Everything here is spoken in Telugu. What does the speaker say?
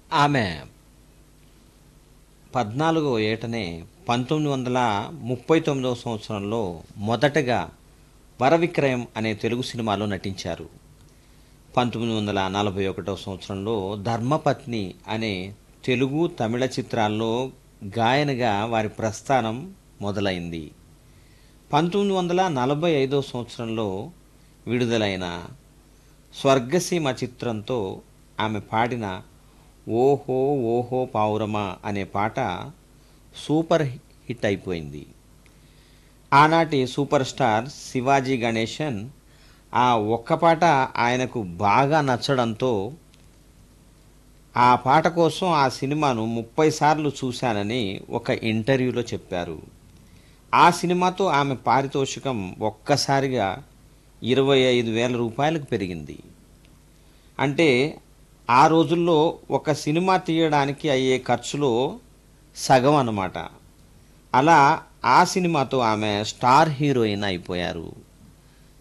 ఆమె పద్నాలుగో ఏటనే పంతొమ్మిది వందల ముప్పై తొమ్మిదవ సంవత్సరంలో మొదటగా వరవిక్రయం అనే తెలుగు సినిమాలో నటించారు పంతొమ్మిది వందల నలభై ఒకటవ సంవత్సరంలో ధర్మపత్ని అనే తెలుగు తమిళ చిత్రాల్లో గాయనగా వారి ప్రస్థానం మొదలైంది పంతొమ్మిది వందల నలభై ఐదవ సంవత్సరంలో విడుదలైన స్వర్గసీమ చిత్రంతో ఆమె పాడిన ఓహో ఓహో పావురమా అనే పాట సూపర్ హిట్ అయిపోయింది ఆనాటి సూపర్ స్టార్ శివాజీ గణేశన్ ఆ ఒక్క పాట ఆయనకు బాగా నచ్చడంతో ఆ పాట కోసం ఆ సినిమాను ముప్పై సార్లు చూశానని ఒక ఇంటర్వ్యూలో చెప్పారు ఆ సినిమాతో ఆమె పారితోషికం ఒక్కసారిగా ఇరవై ఐదు వేల రూపాయలకు పెరిగింది అంటే ఆ రోజుల్లో ఒక సినిమా తీయడానికి అయ్యే ఖర్చులో సగం అన్నమాట అలా ఆ సినిమాతో ఆమె స్టార్ హీరోయిన్ అయిపోయారు